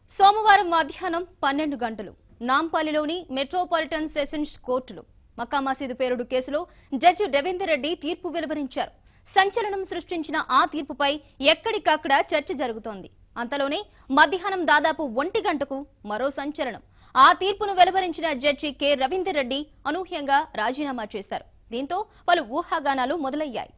సోమవారం మధ్యాహ్నం పన్నెండు గంటలు నాంపల్లిలోని మెట్రోపాలిటన్ సెషన్స్ కోర్టులో మక్కా మసీదు పేరుడు కేసులో జడ్జి రవీందర్ రెడ్డి తీర్పు వెలువరించారు సంచలనం సృష్టించిన ఆ తీర్పుపై ఎక్కడికక్కడ చర్చ జరుగుతోంది అంతలోనే మధ్యాహ్నం దాదాపు ఒంటి గంటకు మరో సంచలనం ఆ తీర్పును వెలువరించిన జడ్జి కె రవీందర్ రెడ్డి అనూహ్యంగా రాజీనామా చేశారు దీంతో పలు ఊహాగానాలు మొదలయ్యాయి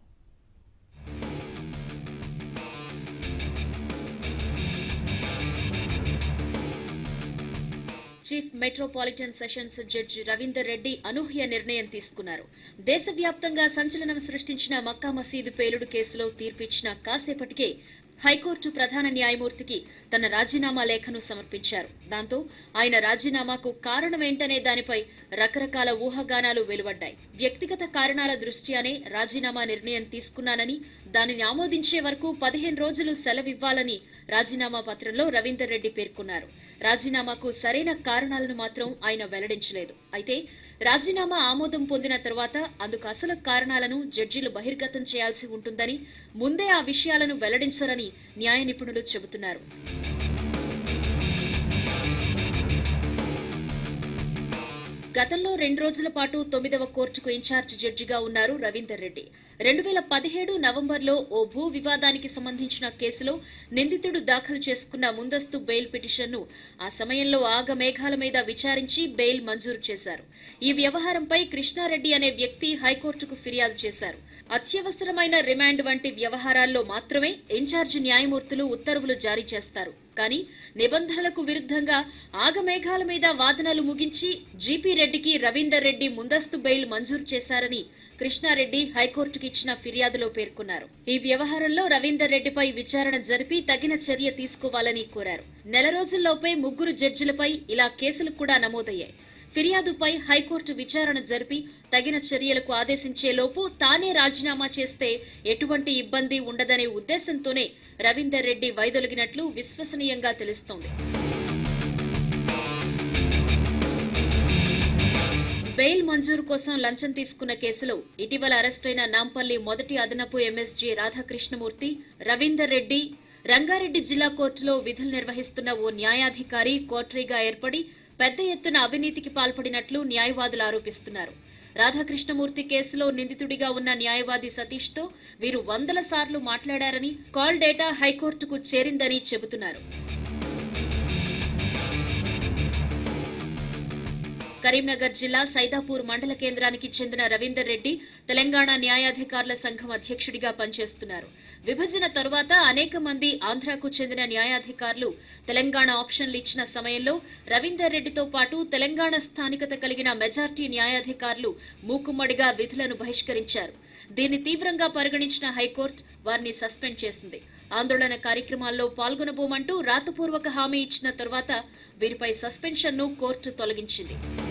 chief metropolitan sessions judge Ravinder Reddy అనూహ్య నిర్ణయం తీసుకున్నారు దేశవ్యాప్తంగా సంచలనం సృష్టించిన మక్కా మసీదు పేలుడు కేసులో తీర్పిచ్చిన కాసేపటికే హైకోర్టు ప్రధాన న్యాయమూర్తికి తన రాజీనామా లేఖను సమర్పించారు దాంతో ఆయన రాజీనామాకు కారణమేంటనే దానిపై రకరకాల ఊహాగానాలు వెలువడ్డాయి వ్యక్తిగత కారణాల దృష్ట్యానే రాజీనామా నిర్ణయం తీసుకున్నానని దానిని ఆమోదించే వరకు పదిహేను రోజులు సెలవివ్వాలని రాజీనామా పత్రంలో రవీందర్ రెడ్డి పేర్కొన్నారు రాజీనామాకు సరైన కారణాలను మాత్రం ఆయన వెల్లడించలేదు అయితే రాజీనామా ఆమోదం పొందిన తర్వాత అందుకు అసలు కారణాలను జడ్జీలు బహిర్గతం చేయాల్సి ఉంటుందని ముందే ఆ విషయాలను వెల్లడించరని న్యాయ నిపుణులు చెబుతున్నారు గతంలో రెండు రోజుల పాటు తొమ్మిదవ కోర్టుకు ఇన్ఛార్జ్ జడ్జిగా ఉన్నారు రవీందర్ రెడ్డి రెండు వేల పదిహేడు నవంబర్లో ఓ భూ వివాదానికి సంబంధించిన కేసులో నిందితుడు దాఖలు చేసుకున్న ముందస్తు బెయిల్ పిటిషన్ను ఆ సమయంలో ఆగమేఘాల మీద విచారించి బెయిల్ మంజూరు చేశారు ఈ వ్యవహారంపై కృష్ణారెడ్డి అనే వ్యక్తి హైకోర్టుకు ఫిర్యాదు చేశారు అత్యవసరమైన రిమాండ్ వంటి వ్యవహారాల్లో మాత్రమే ఇన్ఛార్జి న్యాయమూర్తులు ఉత్తర్వులు జారీ చేస్తారు కానీ నిబంధనలకు విరుద్ధంగా ఆగమేఘాల మీద వాదనలు ముగించి జీపీ రెడ్డికి రవీందర్ రెడ్డి ముందస్తు బెయిల్ మంజూరు చేశారని కృష్ణారెడ్డి హైకోర్టుకి ఇచ్చిన ఫిర్యాదులో పేర్కొన్నారు ఈ వ్యవహారంలో రవీందర్ రెడ్డిపై విచారణ జరిపి తగిన చర్య తీసుకోవాలని కోరారు నెల రోజుల్లోపే ముగ్గురు జడ్జిలపై ఇలా కేసులు కూడా నమోదయ్యాయి ఫిర్యాదుపై హైకోర్టు విచారణ జరిపి తగిన చర్యలకు ఆదేశించేలోపు తానే రాజీనామా చేస్తే ఎటువంటి ఇబ్బంది ఉండదనే ఉద్దేశంతోనే రవీందర్ రెడ్డి వైదొలిగినట్లు విశ్వసనీయంగా తెలుస్తోంది బెయిల్ మంజూరు కోసం లంచం తీసుకున్న కేసులో ఇటీవల అరెస్టైన నాంపల్లి మొదటి అదనపు ఎంఎస్జీ రాధాకృష్ణమూర్తి రవీందర్ రెడ్డి రంగారెడ్డి జిల్లా కోర్టులో విధులు నిర్వహిస్తున్న ఓ న్యాయాధికారి కోట్రీగా ఏర్పడి పెద్ద ఎత్తున అవినీతికి పాల్పడినట్లు న్యాయవాదులు ఆరోపిస్తున్నారు రాధాకృష్ణమూర్తి కేసులో నిందితుడిగా ఉన్న న్యాయవాది సతీష్ తో వీరు వందల సార్లు మాట్లాడారని కాల్ డేటా హైకోర్టుకు చేరిందని చెబుతున్నారు కరీంనగర్ జిల్లా సైదాపూర్ మండల కేంద్రానికి చెందిన రవీందర్ రెడ్డి తెలంగాణ న్యాయాధికారుల సంఘం అధ్యక్షుడిగా పనిచేస్తున్నారు విభజన తరువాత అనేక మంది ఆంధ్రాకు చెందిన న్యాయాధికారులు తెలంగాణ ఆప్షన్లు ఇచ్చిన సమయంలో రవీందర్ రెడ్డితో పాటు తెలంగాణ స్థానికత కలిగిన మెజార్టీ న్యాయాధికారులు మూకుమ్మడిగా విధులను బహిష్కరించారు దీన్ని తీవ్రంగా పరిగణించిన హైకోర్టు వారిని సస్పెండ్ చేసింది ఆందోళన కార్యక్రమాల్లో పాల్గొనబోమంటూ రాతపూర్వక హామీ ఇచ్చిన తరువాత వీరిపై సస్పెన్షన్ను కోర్టు తొలగించింది